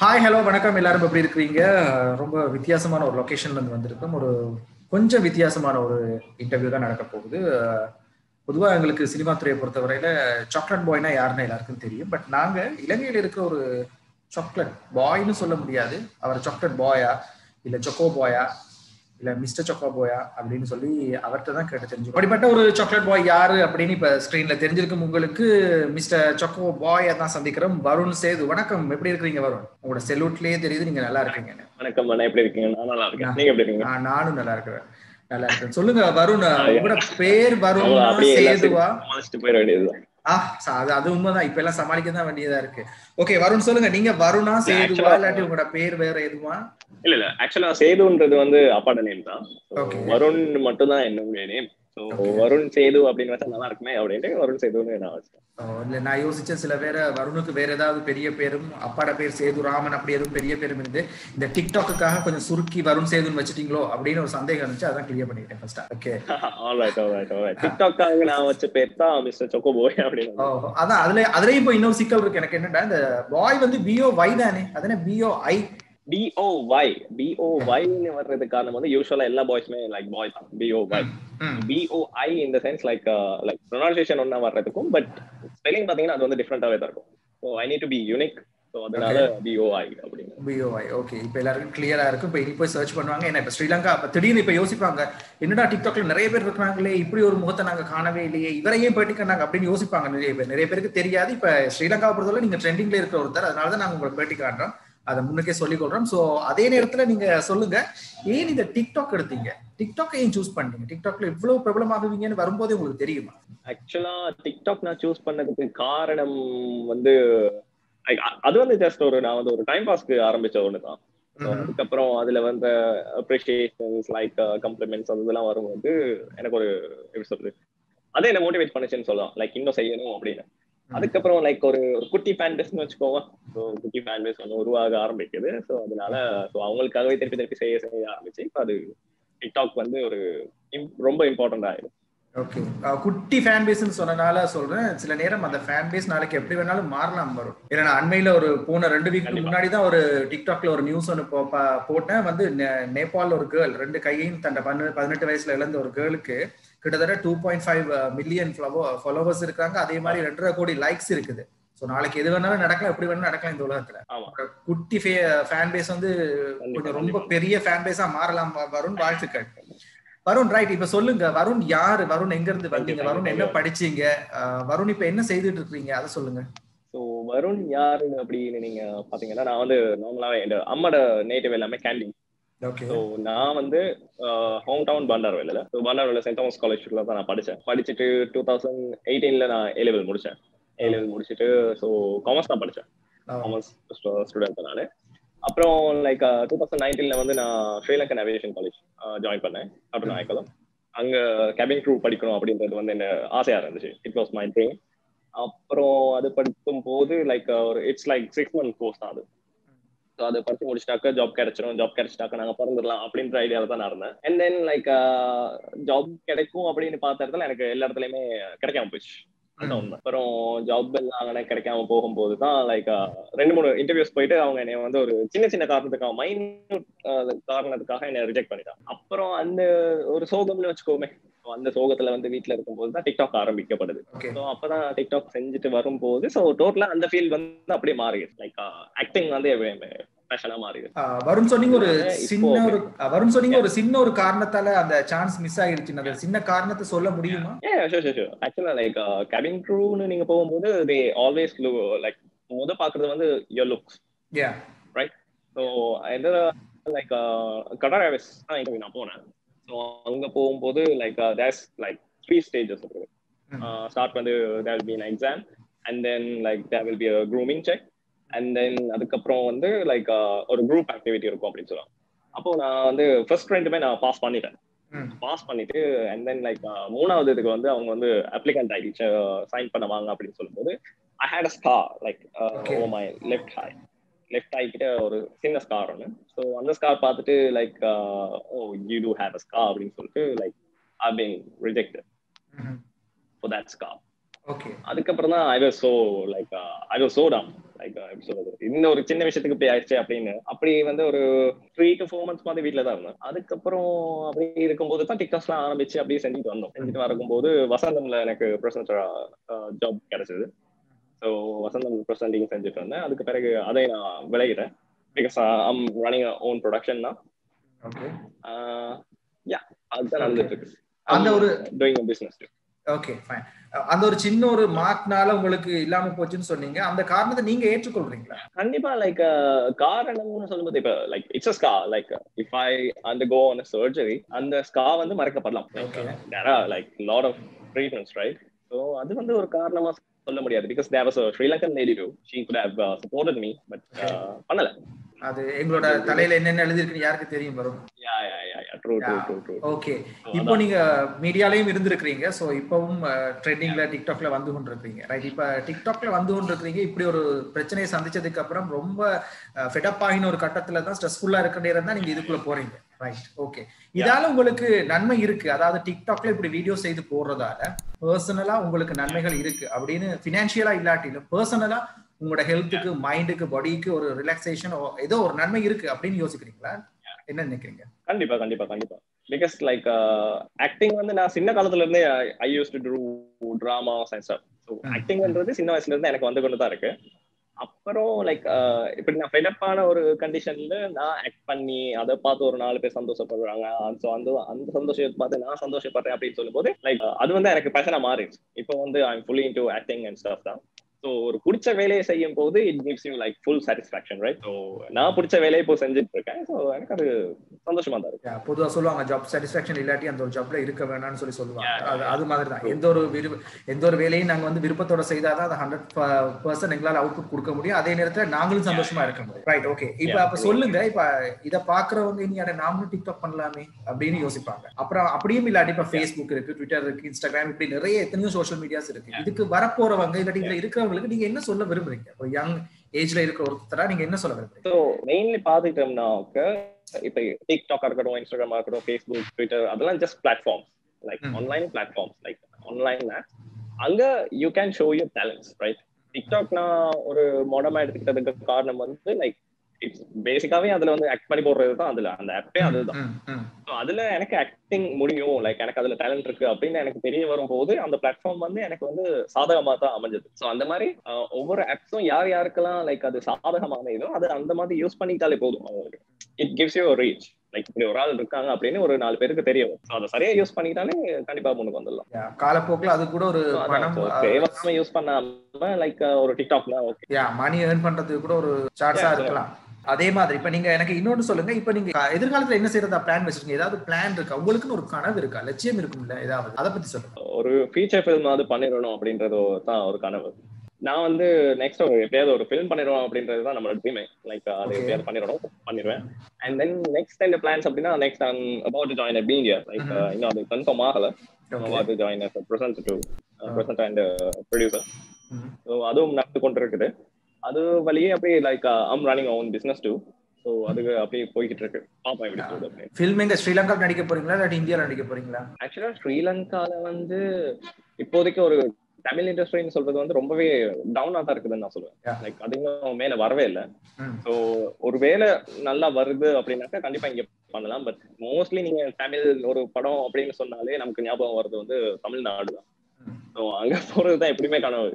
Hi hello வணக்கம் எல்லாரும் எப்படி இருக்கிறீங்க ரொம்ப வித்தியாசமான ஒரு லொகேஷன்ல இருந்து வந்திருக்கோம் ஒரு கொஞ்சம் வித்தியாசமான ஒரு இன்டர்வியூ தான் நடக்க போகுது பொதுவாக எங்களுக்கு சினிமா துறையை பொறுத்தவரையில சாக்லேட் பாய்னா யாருன்னு எல்லாருக்கும் தெரியும் பட் நாங்க இலங்கையில் இருக்கிற ஒரு சாக்லேட் பாய்னு சொல்ல முடியாது அவர் சாக்லேட் பாயா இல்ல சொக்கோ பாயா இல்ல மிஸ்டர் சொக்கோ பாயா அப்படின்னு சொல்லி அவர்கிட்ட தான் கேட்டு தெரிஞ்சு அப்படிப்பட்ட ஒரு சாக்லேட் பாய் யாரு அப்படின்னு இப்ப ஸ்கிரீன்ல தெரிஞ்சிருக்கும் உங்களுக்கு மிஸ்டர் சொக்கோ பாய் தான் சந்திக்கிறோம் வருண் சேது வணக்கம் எப்படி இருக்கிறீங்க வருண் உங்களோட செல்யூட்லயே தெரியுது நீங்க நல்லா இருக்கீங்க வணக்கம் அண்ணா எப்படி இருக்கீங்க நான் நல்லா இருக்கேன் நீங்க எப்படி இருக்கீங்க ஆ, நானும் நல்லா இருக்கிறேன் நல்லா இருக்கேன் சொல்லுங்க வருண் உங்களோட பேர் வருண் அப்படியே எல்லாம் சேதுவா சமாளிச்சுட்டு போயிட வேண்டியதுதான் ஆ ச- அது அது உண்மைதான் இப்ப எல்லாம் சமாளிக்க தான் வேண்டியதா இருக்கு ஓகே வருண் சொல்லுங்க நீங்க வருணா சேதுவா actually- இல்லாட்டி உங்களோட பேர் வேற எதுவா இல்ல இல்ல ஆக்சுவலா சேதுன்றது வந்து அப்பாட நேம் தான் So, Okay. வருண் மட்டும் தான் என்னுடைய name so Okay. Varun Sethu அப்படின்னு வச்சா நல்லா இருக்குமே அப்படின்ட்டு வருண் சேதுன்னு நான் வச்சேன் ஓ, இல்ல நான் யோசிச்சேன் சில பேர் வருணுக்கு வேற ஏதாவது பெரிய பேரும் அப்பாட பேர் சேது ராமன் அப்படி எதுவும் பெரிய பேரும் இருந்து இந்த டிக்டாக்குக்காக கொஞ்சம் சுருக்கி வருண் சேதுன்னு வச்சுட்டீங்களோ அப்படின்னு ஒரு சந்தேகம் இருந்துச்சு அதான் கிளியர் பண்ணிட்டேன் ஃபர்ஸ்டா ஓகே ஆல்ரைட் ஆல்ரைட் ஆல்ரைட் டிக்டாக்காக நான் வச்ச பேர் தான் மிஸ்டர் சொக்கோ போய் ஓ அப்படின்னு அதான் அதுல அதுலயும் இப்போ இன்னொரு சிக்கல் இருக்கு எனக்கு என்னடா இந்த பாய் வந்து பிஓ வை தானே அதானே B O I B O Y B O ஒய்னு வர்றதுக்கு காரணம் வந்து யூஸ்வலா எல்லா பாய்ஸுமே லைக் பாய் தான் பிஓ ஒய் பிஓஐ இந்த சென்ஸ் லைக் லைக் ப்ரொனன்சியேஷன் ஒன்னா வர்றதுக்கும் பட் ஸ்பெல்லிங் பாத்தீங்கன்னா அது வந்து டிஃப்ரெண்டாவே தான் இருக்கும் so I need to be unique so அதனால பிஓஐ அப்படின்னு பிஓஐ ஓகே இப்போ எல்லாருக்கும் கிளியரா இருக்கு இப்போ இனி போய் சர்ச் பண்ணுவாங்க ஏன்னா இப்போ ஸ்ரீலங்கா அப்ப திடீர்னு இப்போ யோசிப்பாங்க என்னடா டிக்டாக்ல நிறைய பேர் இருக்கிறாங்களே இப்படி ஒரு முகத்தை நாங்க காணவே இல்லையே இவரையே பேட்டி கண்டாங்க அப்படின்னு யோசிப்பாங்க நிறைய பேர் நிறைய பேருக்கு தெரியாது இப்போ ஸ்ரீலங்காவை பொறுத்தவரை நீங்க ட்ரெண்டிங்ல இருக்கிற ஒருத்தர் அதனால தான் நாங்க உங்களை பேட்டி காட்டுறோம் அதை முன்னுக்கே சொல்லிக் கொள்றோம் ஸோ அதே நேரத்துல நீங்க சொல்லுங்க ஏன் இந்த டிக்டாக் எடுத்தீங்க டிக்டாக் ஏன் சூஸ் பண்ணீங்க டிக்டாக்ல இவ்வளவு பிரபலமாகுவீங்கன்னு வரும்போதே உங்களுக்கு தெரியுமா ஆக்சுவலா டிக்டாக் நான் சூஸ் பண்ணதுக்கு காரணம் வந்து like, அ- அது வந்து ஜஸ்ட் ஒரு நான் வந்து ஒரு டைம் பாஸ்க்கு ஆரம்பிச்ச ஒன்று தான் So, ம்ஹும். அதுக்கப்புறம் அதுல வந்த அப்ரிஷியேஷன்ஸ் லைக் கம்ப்ளிமெண்ட்ஸ் அது இதெல்லாம் வரும்போது எனக்கு ஒரு எப்படி சொல்றது அதே என்ன மோட்டிவேட் பண்ணுச்சுன்னு சொல்லலாம் லைக் இன்னும் செய்யணும் அப்படின்னு அதுக்கப்புறம் லைக் ஒரு ஒரு குட்டி ஃபேன் பேஸ்னு வச்சுக்கோங்க ஸோ குட்டி ஃபேன் பேஸ் ஒன்று உருவாக ஆரம்பிக்குது ஸோ அதனால ஸோ அவங்களுக்காகவே திருப்பி திருப்பி செய்ய செய்ய ஆரம்பிச்சு இப்போ அது டிக்டாக் வந்து ஒரு im- ரொம்ப இம்பார்ட்டன்ட் ஆயிடும் ஓகே குட்டி ஃபேன் பேஸ்னு சொன்னனால சொல்றேன் சில நேரம் அந்த ஃபேன் பேஸ் நாளைக்கு எப்படி வேணாலும் மாறலாம் வரும் ஏன்னா நான் அண்மையில ஒரு போன ரெண்டு வீக்கு கண்டிப்பா. முன்னாடி தான் ஒரு டிக்டாக்ல ஒரு நியூஸ் ஒன்று போட்டேன் வந்து நே- நேபாள்ல ஒரு கேர்ள் ரெண்டு கையையும் தன்னை பன்னு பதினெட்டு வயசுல இழந்த ஒரு கேர்ளுக்கு கிட்டத்தட்ட two point five million followers இருக்காங்க அதே மாதிரி ரெண்டரை கோடி லைக்ஸ் இருக்குது ஸோ நாளைக்கு எது வேணாலும் நடக்கலாம் எப்படி வேணாலும் நடக்கலாம் இந்த உலகத்துல ஆமா ஒரு குட்டி ஃபேன் பேஸ் வந்து கொஞ்சம் ரொம்ப பெரிய ஃபேன் பேஸா மாறலாம் வ- வருண் வாழ்த்துக்கள் வருண் ரைட் இப்ப சொல்லுங்க வருண் யாரு வருண் எங்க இருந்து வந்தீங்க வருண் என்ன படிச்சீங்க அஹ், வருண் இப்ப என்ன செய்துட்டு இருக்கீங்க அதை சொல்லுங்க ஸோ வருண் யாரு அப்படின்னு நீங்க பாத்தீங்கன்னா நான் வந்து நார்மலாவே என் அம்மோட நேட்டிவ் எல்லாமே கேண்டீன் ஓகே ஸோ நான் வந்து home town Bandarawela so Bandarawela saint Thomas காலேஜ்ல தான் நான் படிச்சேன் படிச்சுட்டு டூ தௌசண்ட் எயிட்டீன்ல நான் ஏ லெவல் முடிச்சேன் ஏ லெவல் முடிச்சுட்டு ஸோ காமர்ஸ் தான் படிச்சேன் காமர்ஸ் ஸ்டூடெண்ட் நான் அப்புறம் லைக் டூ தௌசண்ட் நைன்டீன்ல வந்து நான் ஸ்ரீலங்கன் அவியேஷன் காலேஜ் ஜாயின் பண்ணேன் அப்புறம் நாயக்கலம் அங்க கேபின் க்ரூ படிக்கணும் அப்படின்றது வந்து என்ன ஆசையா இருந்துச்சு இட் வாஸ் மை ட்ரீம் அப்புறம் அது படிக்கும் போது லைக் ஒரு it's like six month course தான் அது ஸோ அதை படிச்சு முடிச்சிட்டாக்க ஜாப் கிடைச்சிரும் ஜாப் கிடைச்சிட்டாக்க நாங்க பிறந்துடலாம் அப்படின்ற ஐடியால தான் நான் இருந்தேன் அண்ட் தென் லைக் ஜாப் கிடைக்கும் அப்படின்னு பார்த்த இடத்துல எனக்கு எல்லா இடத்துலயுமே கிடைக்காம போயிடுச்சு அதான் உண்மை அப்புறம் ஜாப் எல்லாம் அங்கே கிடைக்காம போகும்போது தான் லைக் ரெண்டு மூணு இன்டர்வியூஸ் போயிட்டு அவங்க என்னை வந்து ஒரு சின்ன சின்ன காரணத்துக்காக மைன்யூட் காரணத்துக்காக என்னை ரிஜெக்ட் பண்ணிட்டாங்க அப்புறம் அந்த ஒரு சோகம்னு வச்சுக்கோமே So, அந்த சோகத்துல வந்து வீட்ல இருக்கும்போது தான் டிக்டாக் ஆரம்பிக்கப்படுது ஓகே ஸோ அப்பதான் டிக்டாக் செஞ்சுட்டு வரும்போது ஸோ டோட்டலா அந்த ஃபீல்ட் வந்து அப்படியே மாறிடுது லைக் ஆக்டிங் வந்து பேஷனா மாறிடுது வருண் சொன்னீங்க ஒரு இப்போ சின்ன okay. ஒரு அஹ், வருண் சொன்னீங்க ஒரு சின்ன ஒரு காரணத்தால அந்த சான்ஸ் மிஸ் ஆயிருச்சு அந்த சின்ன காரணத்தை சொல்ல முடியுமா ஏ sure sure sure actually like cabin க்ரூன்னு நீங்க போகும்போது தே ஆல்வேஸ் லைக் முத பாக்குறது வந்து யோர் லுக்ஸ் யா ஸோ எந்த லைக் கடார் ஏர்வேஸ் தான் இன்டர்வியூ நான் போனேன் ஸோ அங்க போகும்போது like these like three stages இருக்குது ஸ்டார்ட் வந்து there will be an exam and then like there will be a grooming check and then அதுக்கப்புறம் வந்து லைக் ஒரு குரூப் ஆக்டிவிட்டி இருக்கும் அப்படின்னு சொல்லுவாங்க அப்போ நான் வந்து ஃபர்ஸ்ட் ரெண்டுமே நான் பாஸ் பண்ணிட்டேன் பாஸ் பண்ணிட்டு அண்ட் தென் லைக் மூணாவது இதுக்கு வந்து அவங்க வந்து அப்ளிகண்ட் ஐடி சைன் பண்ண வாங்க அப்படின்னு சொல்லும்போது I hate a scar like Okay. Oh my left hi left eye கிட்ட ஒரு சின்ன ஸ்கார் ஒன்று ஸோ அந்த ஸ்கார் பார்த்துட்டு like oh you too have a scar அப்படின்னு சொல்லிட்டு like I been rejected for that scar okay அதுக்கப்புறம் தான் I was so like I was so down like எப்படி சொல்றது இந்த ஒரு சின்ன விஷயத்துக்கு இப்படி ஆயிடுச்சு அப்படின்னு அப்படி வந்து ஒரு த்ரீ டு ஃபோர் மந்த்ஸ் மாதிரி வீட்டுல தான் இருந்தேன் அதுக்கப்புறம் அப்படி இருக்கும்போது தான் டிக்டாக்ஸ்லாம் ஆரம்பிச்சு அப்படியே செஞ்சுட்டு வந்தோம் செஞ்சுட்டு வரும்போது வசந்தம்ல எனக்கு ப்ரெசன்டரா ஜாப் கிடைச்சது ஸோ வசந்தம் ப்ரெசன்டிங் செஞ்சுட்டு வந்தேன் அதுக்கு பிறகு அதை நான் விளையிறேன் because I'm running own production தான் ஓகே யா அதுதான் நடந்துட்டு இருக்கு அந்த ஒரு டூயிங் பிசினஸ் ஓகே ஃபைன் அந்த ஒரு சின்ன ஒரு மார்க்னால உங்களுக்கு இல்லாம போச்சுன்னு சொன்னீங்க அந்த காரணத்தை நீங்க ஏற்றுக்கொள்றீங்களா கண்டிப்பா லைக் காரணம்னு சொல்லும்போது இப்ப like it's a scar like if I அந்த கோ ஆன் சர்ஜரி அந்த ஸ்கா வந்து மறக்கப்படலாம் like lot of treatments right so அது வந்து ஒரு காரணமா சொல்ல முடியாது because there was Sri Lankan lady too she could have supported me but பண்ணல அது எங்களோட தலையில என்னென்ன எழுதிருக்குன்னு யாருக்கு தெரியும் வரும் yeah yeah yeah yeah true true true true okay இப்போ நீங்க மீடியாலயும் இருந்திருக்கிறீங்க சோ இப்பவும் ட்ரெண்டிங்ல டிக்டாக்ல வந்து கொண்டிருக்கீங்க ரைட் இப்ப டிக்டாக்ல வந்து கொண்டிருக்கிறீங்க இப்படி ஒரு பிரச்சனையை சந்திச்சதுக்கு அப்புறம் ரொம்ப ஃபெடப் ஆகின ஒரு கட்டத்துல தான் ஸ்ட்ரெஸ்ஃபுல்லா இருக்க நேரம் தான் நீங்க இதுக்குள்ள போறீங்க ரைட் ஓகே இதால உங்களுக்கு நன்மை இருக்கு அதாவது டிக்டாக்ல இப்படி வீடியோ செய்து போடுறதால பர்சனலா உங்களுக்கு நன்மைகள் இருக்கு அப்படின்னு பினான்சியலா இல்லாட்டிலும் பர்சனலா உங்களோட ஹெல்த்துக்கு மைண்டுக்கு பாடிக்கு ஒரு ரிலாக்ஸேஷன் ஏதோ ஒரு நன்மை இருக்கு அப்படின்னு யோசிக்கிறீங்களா என்ன நினைக்கிறீங்க கண்டிப்பா கண்டிப்பா கண்டிப்பா பிகாஸ் லைக் ஆக்டிங் வந்து நான் சின்ன காலத்துல இருந்தே I use to do drama and stuff so ஆக்டிங்ன்றது சின்ன வயசுல இருந்து எனக்கு வந்து கொண்டு தான் இருக்கு அப்புறம் லைக் இப்படி நான் ஃபெடப்பான ஒரு கண்டிஷன்ல நான் ஆக்ட் பண்ணி அதை பார்த்து ஒரு நாலு பேர் சந்தோஷப்படுறாங்க ஸோ அந்த அந்த சந்தோஷத்தை பார்த்து நான் சந்தோஷப்படுறேன் அப்படின்னு சொல்லும்போது லைக் அது வந்து எனக்கு பேஷனா மாறிடுச்சு இப்போ வந்து I fully in to acting and stuff தான் ஸோ ஒரு பிடிச்ச வேலையை செய்யும் போது it gives you like full satisfaction right so நான் பிடிச்ச வேலையை இப்போ செஞ்சுட்டு இருக்கேன் ஸோ எனக்கு அது சந்தோஷமா தான் இருக்கு பொதுவாக சொல்லுவாங்க ஜாப் சாட்டிஸ்ஃபேக்ஷன் இல்லாட்டி அந்த ஒரு ஜாப்ல இருக்க வேணாம்னு சொல்லி சொல்லுவாங்க அது அது மாதிரி தான் எந்த ஒரு விரு எந்த ஒரு வேலையும் நாங்கள் வந்து விருப்பத்தோட செய்தால் தான் அது ஹண்ட்ரட் பர்சன்ட் எங்களால் அவுட்புட் கொடுக்க முடியும் அதே நேரத்தில் நாங்களும் சந்தோஷமா இருக்க முடியும் ரைட் ஓகே இப்போ அப்போ சொல்லுங்க இப்போ இதை பார்க்குறவங்க இனி அதை நாமளும் டிக்டாக் பண்ணலாமே அப்படின்னு யோசிப்பாங்க அப்புறம் அப்படியும் இல்லாட்டி இப்போ ஃபேஸ்புக் இருக்கு ட்விட்டர் இருக்கு இன்ஸ்டாகிராம் இப்படி நிறைய எத்தனையோ சோஷியல் மீடியாஸ் இருக்கு இதுக்கு வரப்போறவங்க இல்லாட்டி இதுல இருக்கிறவங்களுக்கு நீங்க என்ன சொல்ல விரும்புறீங்க ஒரு யங் ஏஜ்ல இருக்க ஒருத்தரா நீங்க என்ன சொல்ல விரும்புறீங்க ஸோ மெயின்லி பார்த்துக்கிட்டோம்னா இப்ப டிக்டாக் இருக்கட்டும் இன்ஸ்டாகிராமா இருக்கட்டும் ஃபேஸ்புக் ட்விட்டர் அதெல்லாம் just platform like online platforms like ஆன்லைன்ல அங்க you can show your talents right TikTok நான் ஒரு மொடமா எடுத்துக்கிட்டதுக்கு காரணம் வந்து லைக் இட்ஸ் பேசிக்காவே அதுல வந்து ஆக்ட் பண்ணி போடுறது தான் அதுல அந்த ஆப்பே அதுதான் ஸோ அதுல எனக்கு ஆக்டிங் முடியும் லைக் எனக்கு அதுல டேலண்ட் இருக்கு அப்படின்னு எனக்கு தெரிய வரும்போது அந்த பிளாட்ஃபார்ம் வந்து எனக்கு வந்து சாதகமா தான் அமைஞ்சது ஸோ அந்த மாதிரி ஒவ்வொரு ஆப்ஸும் யார் யாருக்கெல்லாம் லைக் அது சாதகமா அமையுதோ அது அந்த மாதிரி யூஸ் பண்ணிக்கிட்டாலே போதும் அவங்களுக்கு it gives you reach like இப்படி ஒரு ஆள் இருக்காங்க அப்படின்னு ஒரு நாலு பேருக்கு தெரியும் ஸோ அதை சரியா யூஸ் பண்ணிட்டாலே கண்டிப்பா முன்னுக்கு வந்துடலாம் காலப்போக்கில் அது கூட ஒரு பணம் தேவையான யூஸ் பண்ணாம லைக் ஒரு டிக்டாக்னா ஓகே யா மணி ஏர்ன் பண்றதுக்கு கூட ஒரு சார்ட்ஸா இருக்கலாம் அதே மாதிரி இப்ப நீங்க எனக்கு இன்னொன்னு சொல்லுங்க இப்ப நீங்க எதிர்காலத்துல என்ன செய்யறதா பிளான் வச்சிருக்கீங்க ஏதாவது பிளான் இருக்கா உங்களுக்குன்னு ஒரு கனவு இருக்கா லட்சியம் இருக்கும்ல ஏதாவது அதை பத்தி சொல்லுங்க ஒரு ஃபீச்சர் ஃபில்ம் அது பண்ணிடணும் அப்படின்றது தான் ஒரு கனவு நான் வந்து நெக்ஸ்ட் ஒரு எப்படியாவது ஒரு ஃபிலிம் பண்ணிடுவோம் அப்படின்றது தான் நம்மளோட ட்ரீமே லைக் அது எப்படியாவது பண்ணிடணும் பண்ணிடுவேன் அண்ட் தென் நெக்ஸ்ட் இந்த பிளான்ஸ் அப்படின்னா next I'm about join at பீண்டியா லைக் இன்னும் அது கன்ஃபார்ம் ஆகல about join present to present and producer so அதுவும் நடந்து கொண்டு இருக்குது அது வழியே அப்படியே like am running own business too so அதுக்கு அப்படியே போய்கிட்டு இருக்கு பாப்பா எப்படி போகுது அப்படின்னு ஃபில்ம் எங்க ஸ்ரீலங்காவில் நடிக்க போறீங்களா இல்லாட்டி இந்தியாவில் நடிக்க போறீங்களா ஆக்சுவலா ஸ்ரீலங்கால வந்து இப்போதைக்கு ஒரு தமிழ் இண்டஸ்ட்ரின்னு சொல்றது வந்து ரொம்பவே டவுனா தான் இருக்குதுன்னு நான் சொல்லுவேன் லைக் அது இன்னும் மேல வரவே இல்லை ஸோ ஒரு வேலை நல்லா வருது அப்படின்னாக்கா கண்டிப்பா இங்க பண்ணலாம் பட் மோஸ்ட்லி நீங்க தமிழ் ஒரு படம் அப்படின்னு சொன்னாலே நமக்கு ஞாபகம் வர்றது வந்து தமிழ்நாடு தான் ஸோ அங்க போறதுதான் எப்படியுமே கனவு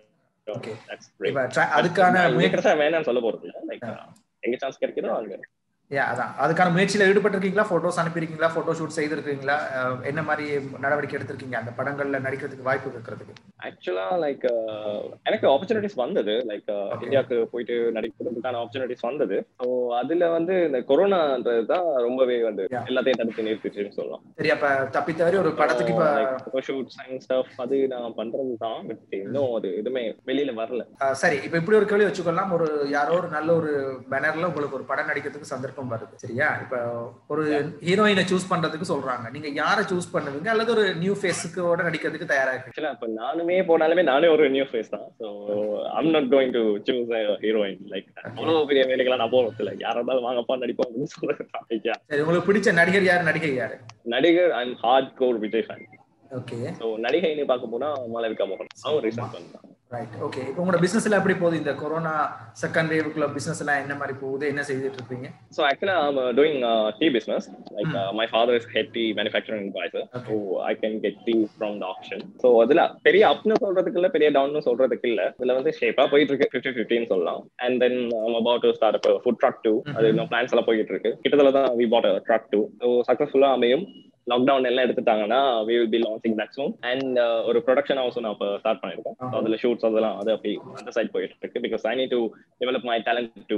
அதுக்கான வேணாம்னு சொல்ல போறது இல்லை லைக் எங்க சான்ஸ் கிடைக்குதோ அங்க அதான் அதுக்கான முயற்சியில ஈடுபட்டிருக்கீங்களா போட்டோஸ் அனுப்பியிருக்கீங்களா போட்டோ ஷூட் செய்திருக்கீங்களா என்ன மாதிரி நடவடிக்கை எடுத்திருக்கீங்க அந்த படங்கள்ல நடிக்கிறதுக்கு வாய்ப்பு இருக்கிறதுக்கு ஆக்சுவலா லைக் எனக்கு ஆப்பர்ச்சுனிட்டிஸ் வந்தது லைக் இந்தியாவுக்கு போயிட்டு நடிக்கிறதுக்கான ஆப்பர்ச்சுனிட்டிஸ் வந்தது ஸோ அதுல வந்து இந்த கொரோனான்றது தான் ரொம்பவே வந்து எல்லாத்தையும் தடுத்து நிறுத்திச்சுன்னு சொல்லலாம் சரி அப்ப தப்பி தவறி ஒரு படத்துக்கு இப்போ ஷூட்ஸ் அண்ட் ஸ்டஃப் அது நான் பண்றது தான் பட் இன்னும் அது எதுவுமே வெளியில வரல சரி இப்ப இப்படி ஒரு கேள்வி வச்சுக்கலாம் ஒரு யாரோ ஒரு நல்ல ஒரு பேனர்ல உங்களுக்கு ஒரு படம் நடிக்கிறதுக்கு சந்தர்ப்பம் வருது சரியா இப்ப ஒரு ஹீரோயினை சூஸ் பண்றதுக்கு சொல்றாங்க நீங்க யாரை சூஸ் பண்ணுவீங்க அல்லது ஒரு நியூ ஃபேஸுக்கோட நடிக்கிறதுக்கு தயாரா இருக்கு ஆக்சுவலா இப்ப நானுமே போனாலுமே நானே ஒரு நியூ ஃபேஸ் தான் so I'm not going to choose heroine like அவ்வளவு பெரிய வேலைகளை நான் போறது இல்லை யாரா இருந்தாலும் வாங்கப்பா நடிப்போம் அப்படின்னு சொல்றது சரி உங்களுக்கு பிடிச்ச நடிகர் யாரு நடிகை யாரு நடிகர் I'm hard core Vijay fan okay so நடிகைன்னு பார்க்க போனா மாளவிகா மோகன் அவன் ரீசன் பண்ணான் ரைட் ஓகே இப்போ உங்களோட பிசினஸ் எல்லாம் எப்படி போகுது இந்த கொரோனா செகண்ட் வேவுக்குள்ள பிசினஸ் எல்லாம் என்ன மாதிரி போகுது என்ன செய்துட்டு இருக்கீங்க So actually, I'm uh, doing uh, tea business. Like uh, my father is head tea manufacturing advisor, Okay. so I can get tea from the auction. So அதுல பெரிய அப்னு சொல்றதுக்கு இல்ல பெரிய டவுன்னு சொல்றதுக்கு இல்ல இதுல வந்து ஷேப்பா போயிட்டு இருக்கு ஃபிஃப்டி ஃபிஃப்டின்னு சொல்லலாம் and then I'm about to start up a food truck too. அது இன்னும் பிளான்ஸ் எல்லாம் போயிட்டு இருக்கு கிட்டத்தட்ட தான் we bought a truck too. So சக்சஸ்ஃபுல்லா அமையும் லாக்டவுன் எல்லாம் எடுத்துட்டாங்கன்னா we will be launching that soon and uh, ஒரு ப்ரொடக்ஷன் ஹவுஸ் நான் இப்போ ஸ்டார்ட் பண்ணிருக்கேன் So அதுல ஷூட்ஸ் அதெல்லாம் அது அப்படி அந்த சைட் போயிட்டு இருக்கு because I need to develop my talent too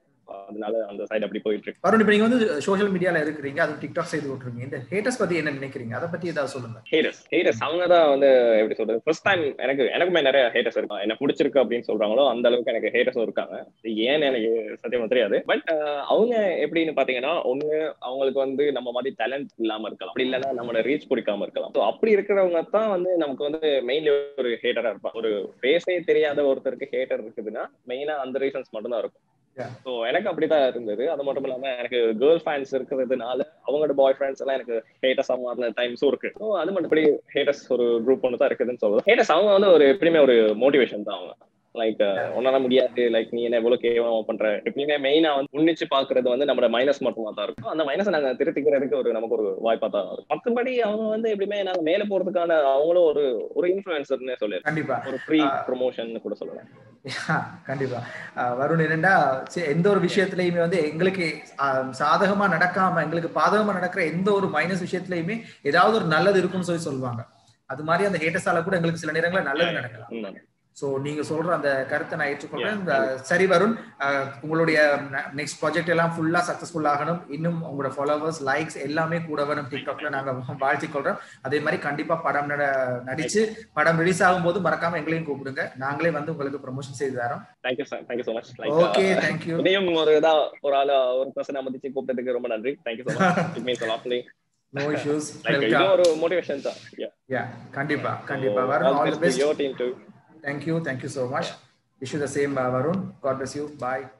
அதனால அந்த சைடு அப்படி போயிட்டு இருக்கு வருண் இப்போ நீங்க வந்து சோஷியல் மீடியால இருக்கிறீங்க அது டிக்டாக் செய்து விட்டுருங்க இந்த ஹேட்டர்ஸ் பத்தி என்ன நினைக்கிறீங்க அதை பத்தி ஏதாவது சொல்லுங்க ஹேட்டர்ஸ் ஹேட்டர்ஸ் அவங்க தான் வந்து எப்படி சொல்றது ஃபர்ஸ்ட் டைம் எனக்கு எனக்குமே நிறைய ஹேட்டர்ஸ் இருக்காங்க என்ன பிடிச்சிருக்கு அப்படின்னு சொல்றாங்களோ அந்த அளவுக்கு எனக்கு ஹேட்டர்ஸும் இருக்காங்க இது ஏன்னு எனக்கு சத்தியமா தெரியாது பட் அவங்க எப்படின்னு பாத்தீங்கன்னா ஒண்ணு அவங்களுக்கு வந்து நம்ம மாதிரி டேலண்ட் இல்லாம இருக்கலாம் அப்படி இல்லைன்னா நம்மளோட ரீச் பிடிக்காம இருக்கலாம் ஸோ அப்படி இருக்கிறவங்க தான் வந்து நமக்கு வந்து மெயின்லி ஒரு ஹேட்டரா இருப்பாங்க ஒரு ஃபேஸே தெரியாத ஒருத்தருக்கு ஹேட்டர் இருக்குதுன்னா மெயினா அந்த ரீசன்ஸ் மட்டும் தான் இருக்கும் Yeah. ஸோ எனக்கு அப்படிதான் இருந்தது அது மட்டும் இல்லாம எனக்கு கேர்ள் ஃபேன்ஸ் இருக்கிறதுனால அவங்களோட பாய் ஃப்ரெண்ட்ஸ் எல்லாம் எனக்கு ஹேட்டர்ஸ் மாறின டைம்ஸும் இருக்கு ஸோ அது மட்டும் இப்படி ஹேட்டர்ஸ் ஒரு குரூப் ஒன்று தான் இருக்குதுன்னு சொல்லுது ஹேட்டர்ஸ் அவங்க வந்து ஒரு எப்படியுமே ஒரு மோட்டிவேஷன் தான் அவங்க லைக் உன்னால முடியாது லைக் நீ என்ன எவ்வளவு கேவலமா பண்ற எப்படியுமே மெயினா வந்து உன்னிச்சு பாக்குறது வந்து நம்மளோட மைனஸ் மட்டுமா தான் இருக்கும் அந்த மைனஸ் நாங்க திருத்திக்கிறதுக்கு ஒரு நமக்கு ஒரு வாய்ப்பா தான் இருக்கும் மத்தபடி அவங்க வந்து எப்படியுமே நாங்க மேல போறதுக்கான அவங்களும் ஒரு ஒரு இன்ஃபுளுசர்னே சொல்லி கண்டிப்பா ஒரு ஃப்ரீ ப்ரொமோஷன் கூட சொல்லலாம் Yeah, கண்டிப்பா அஹ் வருண் என்னண்டா சரி, எந்த ஒரு விஷயத்திலயுமே வந்து எங்களுக்கு அஹ், சாதகமா நடக்காம எங்களுக்கு பாதகமா நடக்கிற எந்த ஒரு மைனஸ் விஷயத்திலயுமே ஏதாவது ஒரு நல்லது இருக்கும்னு சொல்லி சொல்லுவாங்க அது மாதிரி அந்த ஹேட்டர்ஸால கூட எங்களுக்கு சில நேரங்களில் நல்லது நடக்கலாம் உண்மை. சோ நீங்க சொல்ற அந்த கருத்தை நான் ஏற்றுக்கொள்றேன் இந்த சரி வருண் அஹ், உங்களுடைய நெக்ஸ்ட் ப்ராஜெக்ட் எல்லாம் ஃபுல்லா சக்சஸ்ஃபுல் ஆகணும் இன்னும் உங்களோட ஃபாலோவர்ஸ் லைக்ஸ் எல்லாமே கூட வரும் டிக்டாக்ல நாங்க வாழ்த்திக் கொள்றோம் அதே மாதிரி கண்டிப்பா படம் நட- நடிச்சு படம் ரிலீஸ் ஆகும்போது மறக்காம எங்களையும் கூப்பிடுங்க நாங்களே வந்து உங்களுக்கு ப்ரொமோஷன் செய்து தரோம் thank you sir thank you so much like okay thank you இதையும் ஒரு இதா ஒரு ஆள ஒரு பர்சனை மதிச்சு கூப்பிட்டதுக்கு ரொம்ப நன்றி thank you so much it means lot no issues like இது ஒரு மோட்டிவேஷன் தான் யா யா கண்டிப்பா கண்டிப்பா Varun all the best your team too thank you thank you so much wish you the same uh, varun god bless you bye